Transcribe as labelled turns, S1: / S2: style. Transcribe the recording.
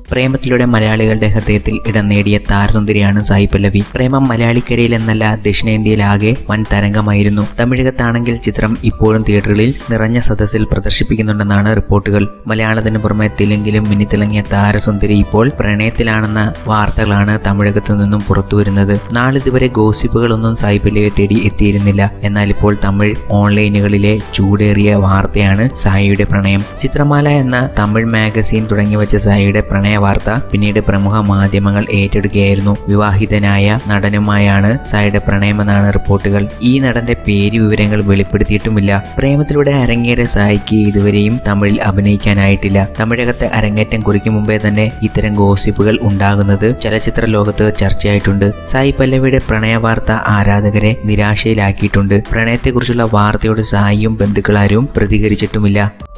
S1: പ്രേമത്തിലൂടെ മലയാളികളുടെ ഹൃദയത്തിൽ ഇടം നേടിയ താരസുന്ദരിയാണ് സായി പല്ലവി പ്രേമം മലയാളിക്കരയിൽ എന്നല്ല ദക്ഷിണേന്ത്യയിലാകെ വൻ തരംഗമായിരുന്നു തമിഴകത്താണെങ്കിൽ ചിത്രം ഇപ്പോഴും തിയേറ്ററുകളിൽ നിറഞ്ഞ സദസ്സിൽ പ്രദർശിപ്പിക്കുന്നുണ്ടെന്നാണ് റിപ്പോർട്ടുകൾ മലയാളത്തിന് പുറമെ തെലുങ്കിലും മിന്നിത്തിളങ്ങിയ താരസുന്ദരി ഇപ്പോൾ പ്രണയത്തിലാണെന്ന വാർത്തകളാണ് തമിഴകത്തു നിന്നും പുറത്തുവരുന്നത് നാളിതുവരെ ഗോസിപ്പുകളൊന്നും സായി പല്ലവിയെ തേടി എത്തിയിരുന്നില്ല എന്നാൽ ഇപ്പോൾ തമിഴ് ഓൺലൈനുകളിലെ ചൂടേറിയ വാർത്തയാണ് സായിയുടെ പ്രണയം ചിത്രമാല എന്ന തമിഴ് മാഗസീൻ തുടങ്ങി വെച്ച സായിയുടെ പ്രണയ വാർത്ത പിന്നീട് പ്രമുഖ മാധ്യമങ്ങൾ ഏറ്റെടുക്കുകയായിരുന്നു വിവാഹിതനായ നടനുമായാണ് സായിയുടെ പ്രണയമെന്നാണ് റിപ്പോർട്ടുകൾ ഈ നടന്റെ പേര് വിവരങ്ങൾ വെളിപ്പെടുത്തിയിട്ടുമില്ല പ്രേമത്തിലൂടെ അരങ്ങേറിയ സായിക്ക് ഇതുവരെയും തമിഴിൽ അഭിനയിക്കാനായിട്ടില്ല തമിഴകത്തെ അരങ്ങേറ്റം കുറിക്കും മുമ്പേ തന്നെ ഇത്തരം ഗോസിപ്പുകൾ ഉണ്ടാകുന്നത് ചലച്ചിത്ര ലോകത്ത് ചർച്ചയായിട്ടുണ്ട് സായി പല്ലവിയുടെ പ്രണയ വാർത്ത ആരാധകരെ നിരാശയിലാക്കിയിട്ടുണ്ട് പ്രണയത്തെക്കുറിച്ചുള്ള വാർത്തയോട് സായിയും ബന്ധുക്കളാരും പ്രതികരിച്ചിട്ടുമില്ല